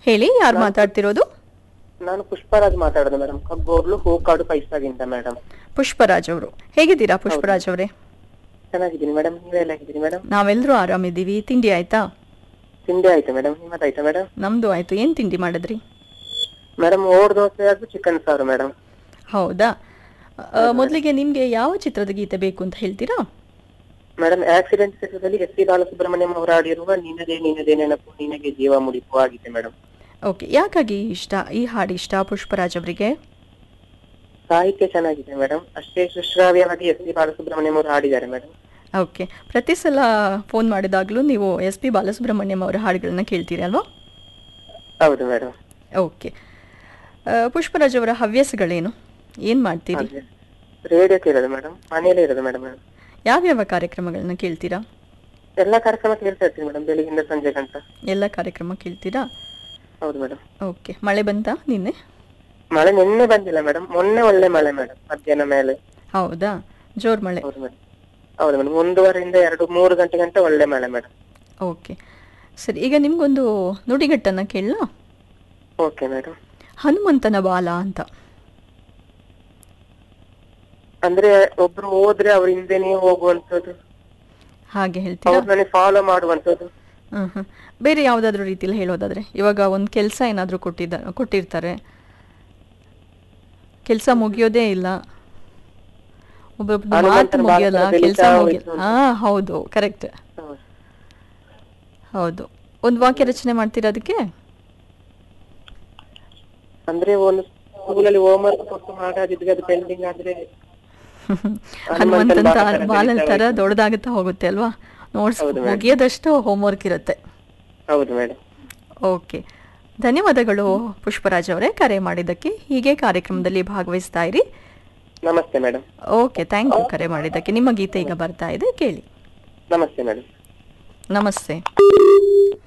ಹೇಳಿ ಯಾರು ಮಾತಾಡ್ತಿರೋದು ನಾನು ಪುಷ್ಪರಾಜ್ ಮಾತಾಡೋದು ಮೇಡಮ್ ಕಗ್ಗೋರ್ಲು ಹೂಕಾಡು ಪೈಸಾಗಿಂತ ಮೇಡಮ್ ಪುಷ್ಪರಾಜ್ ಅವರು ಹೇಗಿದ್ದೀರಾ ಪುಷ್ಪರಾಜ್ ಅವರೇ ಚೆನ್ನಾಗಿದ್ದೀನಿ ಮೇಡಮ್ ನೀವೆಲ್ಲ ಹೇಗಿದ್ದೀರಿ ಮೇಡಮ್ ನಾವೆಲ್ಲರೂ ಆರಾಮಿದ್ದೀವಿ ತಿಂಡಿ ಆಯ್ತಾ ತಿಂಡಿ ಆಯ್ತು ಮೇಡಮ್ ನಿಮ್ಮದಾಯ್ತಾ ಮೇಡಮ್ ನಮ್ದು ಆಯ್ತು ಏನ್ ತಿಂಡಿ ಮಾಡಿದ್ರಿ ಮೇಡಮ್ ಓಡ್ ದೋಸೆ ಹಾಗೂ ಚಿಕನ್ ಸಾರು ಮೇಡಮ್ ಹೌದಾ ಆ, ಮೊದಲಿಗೆ ನಿಮ್ಗೆ ಯಾವ ಚಿತ್ರದ ಗೀತೆ ಬೇಕು ಅಂತ ಹೇಳ್ತೀರಾ ಮೇಡಮ್ ಆಕ್ಸಿಡೆಂಟ್ ಚಿತ್ರದಲ್ಲಿ ಎಸ್ ಪಿ ಬಾಲಸುಬ್ರಹ್ಮಣ್ಯಂ ಅವರು ಆಡಿರುವ ನಿನದೇ ನಿನದೇ ನೆನಪು ನಿನಗೆ ಜೀವ ಮುಡಿಪು ಆಗಿದೆ ಮೇಡಮ್ ಓಕೆ ಯಾಕಾಗಿ ಇಷ್ಟ ಈ ಹಾಡು ಇಷ್ಟ ಪುಷ್ಪರಾಜ್ ಅವರಿಗೆ ಸಾಹಿತ್ಯ ಚೆನ್ನಾಗಿದೆ ಮೇಡಮ್ ಅಷ್ಟೇ ಸುಶ್ರಾವ್ಯವಾಗಿ ಎಸ್ ಪಿ ಬಾಲಸುಬ್ರಹ್ಮಣ್ಯಂ ಅವರು ಹಾಡಿದ್ದಾರೆ ಮೇಡಮ್ ಓಕೆ ಪ್ರತಿ ಸಲ ಫೋನ್ ಮಾಡಿದಾಗಲೂ ನೀವು ಎಸ್ ಪಿ ಬಾಲಸುಬ್ರಹ್ಮಣ್ಯಂ ಅವರ ಹಾಡುಗಳನ್ನ ಕೇಳ್ತೀರಿ ಅಲ್ವಾ ಹೌದು ಮೇಡಮ್ ಓಕೆ ಆ, ಪುಷ್ಪರಾಜ್ ಅವರ ಹವ್ಯಾಸಗಳೇನು ಏನು ಮಾಡ್ತೀರಿ ರೇಡಿಯೋ ಕೇಳೋದು ಮೇಡಮ್ ಮನೆಯಲ್ಲೇ ಇರೋದು ಮೇಡಮ್ ಯಾವ್ಯಾವ ಕಾರ್ಯಕ್ರಮಗಳನ್ನ ಕೇಳ್ತೀರಾ ಎಲ್ಲಾ ಕಾರ್ಯಕ್ರಮ ಕೇಳ್ತಾ ಇರ್ತೀನಿ ಮೇಡಮ್ ಬೆಳಿಗ್ಗಿಂದ ಸಂಜೆ ಗಂಟ ಎಲ್ಲ ಕಾರ್ಯಕ್ರಮ ಕೇಳ್ತೀರಾ ಹೌದು ಮೇಡಮ್ ಓಕೆ ಮಳೆ ಬಂತಾ ನಿನ್ನೆ ಮಳೆ ನಿನ್ನೆ ಬಂದಿಲ್ಲ ಮೇಡಮ್ ಮೊನ್ನೆ ಒಳ್ಳೆ ಮಳೆ ಮೇಡಮ್ ಮಧ್ಯಾಹ್ನ ಮೇಲೆ ಹೌದಾ ಜೋರ್ ಮಳೆ ಹೌದು ಮೇಡಮ್ ಹೌದು ಮೇಡಮ್ ಒಂದೂವರೆಯಿಂದ ಎರಡು ಮೂರು ಗಂಟೆ ಗಂಟೆ ಒಳ್ಳೆ ಮಳೆ ಮೇಡಮ್ ಓಕೆ ಸರಿ ಈಗ ನಿಮ್ಗೊಂದು ನುಡಿಗಟ್ಟನ್ನು ಕೇಳಲಾ ಓಕೆ ಮೇಡಮ್ ಹನುಮಂತನ ಬಾಲ ಅಂತ ಅಂದ್ರೆ ಒಬ್ರು ಹೋದ್ರೆ ಅವ್ರ ಹಿಂದೆನೇ ಹೋಗುವಂತದ್ದು ಹಾಗೆ ಹೇಳ್ತೀರಾ ಅವ್ರು ನನಗೆ ಫಾಲೋ ಮಾಡುವಂತದ್ದು ಹ್ಮ್ ಹ್ಮ್. ಬೇರೆ ಯಾವುದಾದ್ರೂ ರೀತಿಯಲ್ಲಿ ಹೇಳೋದಾದ್ರೆ ಇವಾಗ ಒಂದು ಕೆಲಸ ಏನಾದರೂ ಕೊಟ್ಟಿದ್ದ ಕೊಟ್ಟಿರ್ತಾರೆ ಕೆಲಸ ಮುಗಿಯೋದೇ ಇಲ್ಲ ಒಬ್ಬೊಬ್ರು ಮಾತು ಹನುಮಂತನ ಮುಗಿಯಲ್ಲ ಬಾಲದಲ್ಲಿ ಕೆಲಸ ಬೆಳೀತಾ ಮುಗಿಯಲ್ಲ ಹೋಯ್ತು ಹಾ ಹೌದು ಕರೆಕ್ಟ್ ಹೌದು. ಹೌದು ಒಂದು ವಾಕ್ಯ ರಚನೆ ಮಾಡ್ತೀರಾ ಅದಕ್ಕೆ ಅಂದ್ರೆ ಒಂದು ಸ್ಕೂಲಲ್ಲಿ ಹೋಮ್ವರ್ಕ್ ಕೊಟ್ಟು ಮಾಡಾದಿದ್ರೆ ಅದು ಪೆಂಡಿಂಗ್ ಆದ್ರೆ ಹನುಮಂತನ ಬಾಲ ತಾ- ತರ ಬಾಲದ ಬೆಳೀತಾ ತರ ದೊಡ್ಡದಾಗುತ್ತಾ ಹೋಗುತ್ತೆ ಅಲ್ವಾ ನೋಡ್ಸ್ ಹೌದು madam. ಮುಗಿಯದಷ್ಟು ಹೋಮ್ವರ್ಕ್ ಇರುತ್ತೆ ಹೌದು ಮೇಡಮ್ ಓಕೆ ಧನ್ಯವಾದಗಳು ಪುಷ್ಪರಾಜ್ ಅವರೇ ಕರೆ ಮಾಡಿದ್ದಕ್ಕೆ ಹೀಗೆ ಕಾರ್ಯಕ್ರಮದಲ್ಲಿ ಭಾಗವಹಿಸ್ತಾ ಇರಿ ನಮಸ್ತೆ ಮೇಡಮ್ ಓಕೆ ಥ್ಯಾಂಕ್ ಯು ಕರೆ ಮಾಡಿದ್ದಕ್ಕೆ ನಿಮ್ಮ ಗೀತೆ ಈಗ ಬರ್ತಾ ಇದೆ ಕೇಳಿ ನಮಸ್ತೆ ಮೇಡಮ್ ನಮಸ್ತೆ